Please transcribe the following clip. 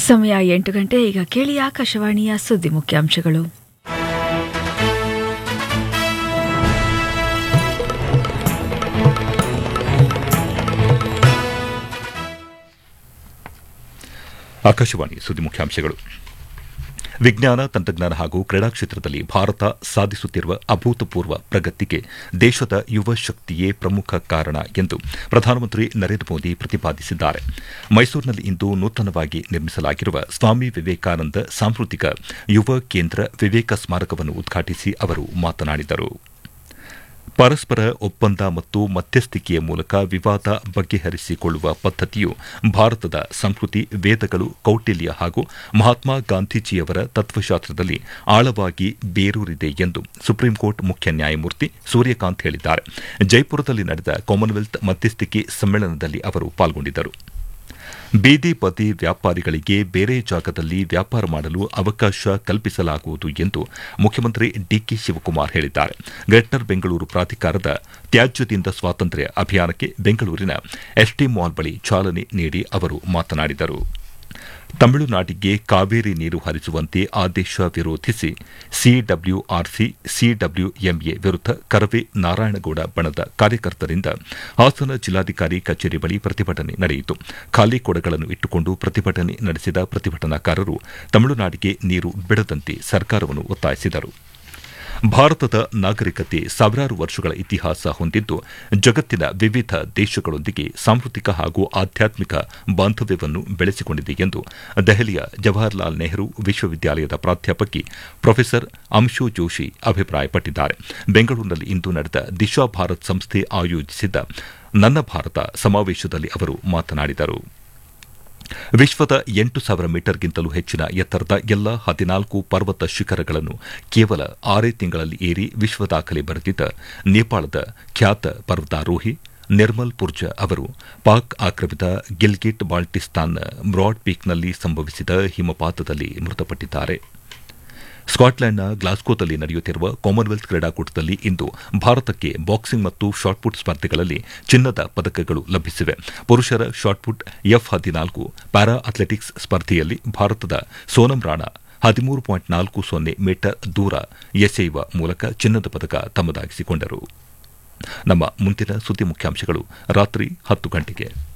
ಸಮಯ ಎಂಟು ಗಂಟೆ ಈಗ ಕೇಳಿ ಆಕಾಶವಾಣಿಯ ಸುದ್ದಿ ಮುಖ್ಯಾಂಶಗಳು ಆಕಾಶವಾಣಿ ಸುದ್ದಿ ಮುಖ್ಯಾಂಶಗಳು ವಿಜ್ಞಾನ ತಂತ್ರಜ್ಞಾನ ಹಾಗೂ ಕ್ರೀಡಾ ಕ್ಷೇತ್ರದಲ್ಲಿ ಭಾರತ ಸಾಧಿಸುತ್ತಿರುವ ಅಭೂತಪೂರ್ವ ಪ್ರಗತಿಗೆ ದೇಶದ ಯುವ ಶಕ್ತಿಯೇ ಪ್ರಮುಖ ಕಾರಣ ಎಂದು ಪ್ರಧಾನಮಂತ್ರಿ ನರೇಂದ್ರ ಮೋದಿ ಪ್ರತಿಪಾದಿಸಿದ್ದಾರೆ ಮೈಸೂರಿನಲ್ಲಿ ಇಂದು ನೂತನವಾಗಿ ನಿರ್ಮಿಸಲಾಗಿರುವ ಸ್ವಾಮಿ ವಿವೇಕಾನಂದ ಸಾಂಸ್ಕೃತಿಕ ಯುವ ಕೇಂದ್ರ ವಿವೇಕ ಸ್ಮಾರಕವನ್ನು ಉದ್ಘಾಟಿಸಿ ಅವರು ಮಾತನಾಡಿದರು ಪರಸ್ಪರ ಒಪ್ಪಂದ ಮತ್ತು ಮಧ್ಯಸ್ಥಿಕೆಯ ಮೂಲಕ ವಿವಾದ ಬಗೆಹರಿಸಿಕೊಳ್ಳುವ ಪದ್ದತಿಯು ಭಾರತದ ಸಂಸ್ಕೃತಿ ವೇದಗಳು ಕೌಟಿಲ್ಯ ಹಾಗೂ ಮಹಾತ್ಮ ಗಾಂಧೀಜಿಯವರ ತತ್ವಶಾಸ್ತ್ರದಲ್ಲಿ ಆಳವಾಗಿ ಬೇರೂರಿದೆ ಎಂದು ಸುಪ್ರೀಂಕೋರ್ಟ್ ಮುಖ್ಯ ನ್ಯಾಯಮೂರ್ತಿ ಸೂರ್ಯಕಾಂತ್ ಹೇಳಿದ್ದಾರೆ ಜೈಪುರದಲ್ಲಿ ನಡೆದ ಕಾಮನ್ವೆಲ್ತ್ ಮಧ್ಯಸ್ಥಿಕೆ ಸಮ್ಮೇಳನದಲ್ಲಿ ಅವರು ಪಾಲ್ಗೊಂಡಿದ್ದರು ಬೀದಿ ಬದಿ ವ್ಯಾಪಾರಿಗಳಿಗೆ ಬೇರೆ ಜಾಗದಲ್ಲಿ ವ್ಯಾಪಾರ ಮಾಡಲು ಅವಕಾಶ ಕಲ್ಪಿಸಲಾಗುವುದು ಎಂದು ಮುಖ್ಯಮಂತ್ರಿ ಡಿಕೆ ಶಿವಕುಮಾರ್ ಹೇಳಿದ್ದಾರೆ ಗ್ರೇಟರ್ ಬೆಂಗಳೂರು ಪ್ರಾಧಿಕಾರದ ತ್ಯಾಜ್ಯದಿಂದ ಸ್ವಾತಂತ್ರ್ಯ ಅಭಿಯಾನಕ್ಕೆ ಬೆಂಗಳೂರಿನ ಎಸ್ಟಿ ಮಾಲ್ ಬಳಿ ಚಾಲನೆ ನೀಡಿ ಅವರು ಮಾತನಾಡಿದರು ತಮಿಳುನಾಡಿಗೆ ಕಾವೇರಿ ನೀರು ಹರಿಸುವಂತೆ ಆದೇಶ ವಿರೋಧಿಸಿ ಸಿಡಬ್ಲ್ಯೂಆರ್ಸಿ ಸಿಡಬ್ಲ್ಯೂಎಂಎ ವಿರುದ್ಧ ಕರವೇ ನಾರಾಯಣಗೌಡ ಬಣದ ಕಾರ್ಯಕರ್ತರಿಂದ ಹಾಸನ ಜಿಲ್ಲಾಧಿಕಾರಿ ಕಚೇರಿ ಬಳಿ ಪ್ರತಿಭಟನೆ ನಡೆಯಿತು ಖಾಲಿ ಕೊಡಗಳನ್ನು ಇಟ್ಟುಕೊಂಡು ಪ್ರತಿಭಟನೆ ನಡೆಸಿದ ಪ್ರತಿಭಟನಾಕಾರರು ತಮಿಳುನಾಡಿಗೆ ನೀರು ಬಿಡದಂತೆ ಸರ್ಕಾರವನ್ನು ಒತ್ತಾಯಿಸಿದರು ಭಾರತದ ನಾಗರಿಕತೆ ಸಾವಿರಾರು ವರ್ಷಗಳ ಇತಿಹಾಸ ಹೊಂದಿದ್ದು ಜಗತ್ತಿನ ವಿವಿಧ ದೇಶಗಳೊಂದಿಗೆ ಸಾಂಸ್ಕೃತಿಕ ಹಾಗೂ ಆಧ್ಯಾತ್ಮಿಕ ಬಾಂಧವ್ಯವನ್ನು ಬೆಳೆಸಿಕೊಂಡಿದೆ ಎಂದು ದೆಹಲಿಯ ಜವಾಹರ್ಲಾಲ್ ನೆಹರು ವಿಶ್ವವಿದ್ಯಾಲಯದ ಪ್ರಾಧ್ಯಾಪಕಿ ಪ್ರೊಫೆಸರ್ ಅಂಶು ಜೋಶಿ ಅಭಿಪ್ರಾಯಪಟ್ಟಿದ್ದಾರೆ ಬೆಂಗಳೂರಿನಲ್ಲಿ ಇಂದು ನಡೆದ ದಿಶಾ ಭಾರತ್ ಸಂಸ್ಥೆ ಆಯೋಜಿಸಿದ್ದ ನನ್ನ ಭಾರತ ಸಮಾವೇಶದಲ್ಲಿ ಅವರು ಮಾತನಾಡಿದರು ವಿಶ್ವದ ಎಂಟು ಸಾವಿರ ಮೀಟರ್ಗಿಂತಲೂ ಹೆಚ್ಚಿನ ಎತ್ತರದ ಎಲ್ಲ ಹದಿನಾಲ್ಕು ಪರ್ವತ ಶಿಖರಗಳನ್ನು ಕೇವಲ ಆರೇ ತಿಂಗಳಲ್ಲಿ ಏರಿ ವಿಶ್ವ ದಾಖಲೆ ಬರೆದಿದ್ದ ನೇಪಾಳದ ಖ್ಯಾತ ಪರ್ವತಾರೋಹಿ ನಿರ್ಮಲ್ ಪುರ್ಜಾ ಅವರು ಪಾಕ್ ಆಕ್ರಮಿತ ಗಿಲ್ಗಿಟ್ ಬಾಲ್ಟಿಸ್ತಾನ್ನ ಬ್ರಾಡ್ ಪೀಕ್ನಲ್ಲಿ ಸಂಭವಿಸಿದ ಹಿಮಪಾತದಲ್ಲಿ ಮೃತಪಟ್ಟಿದ್ದಾರೆ ಸ್ಕಾಟ್ಲೆಂಡ್ನ ಗ್ಲಾಸ್ಕೋದಲ್ಲಿ ನಡೆಯುತ್ತಿರುವ ಕಾಮನ್ವೆಲ್ತ್ ಕ್ರೀಡಾಕೂಟದಲ್ಲಿ ಇಂದು ಭಾರತಕ್ಕೆ ಬಾಕ್ಸಿಂಗ್ ಮತ್ತು ಶಾಟ್ಪುಟ್ ಸ್ಪರ್ಧೆಗಳಲ್ಲಿ ಚಿನ್ನದ ಪದಕಗಳು ಲಭಿಸಿವೆ ಪುರುಷರ ಶಾಟ್ಪುಟ್ ಎಫ್ ಹದಿನಾಲ್ಕು ಪ್ಯಾರಾ ಅಥ್ಲೆಟಿಕ್ಸ್ ಸ್ಪರ್ಧೆಯಲ್ಲಿ ಭಾರತದ ಸೋನಂ ರಾಣಾ ಹದಿಮೂರು ಪಾಯಿಂಟ್ ನಾಲ್ಕು ಸೊನ್ನೆ ಮೀಟರ್ ದೂರ ಎಸೆಯುವ ಮೂಲಕ ಚಿನ್ನದ ಪದಕ ತಮ್ಮದಾಗಿಸಿಕೊಂಡರು ನಮ್ಮ ಮುಂದಿನ ಸುದ್ದಿ ಮುಖ್ಯಾಂಶಗಳು ರಾತ್ರಿ ಹತ್ತು ಗಂಟೆಗೆ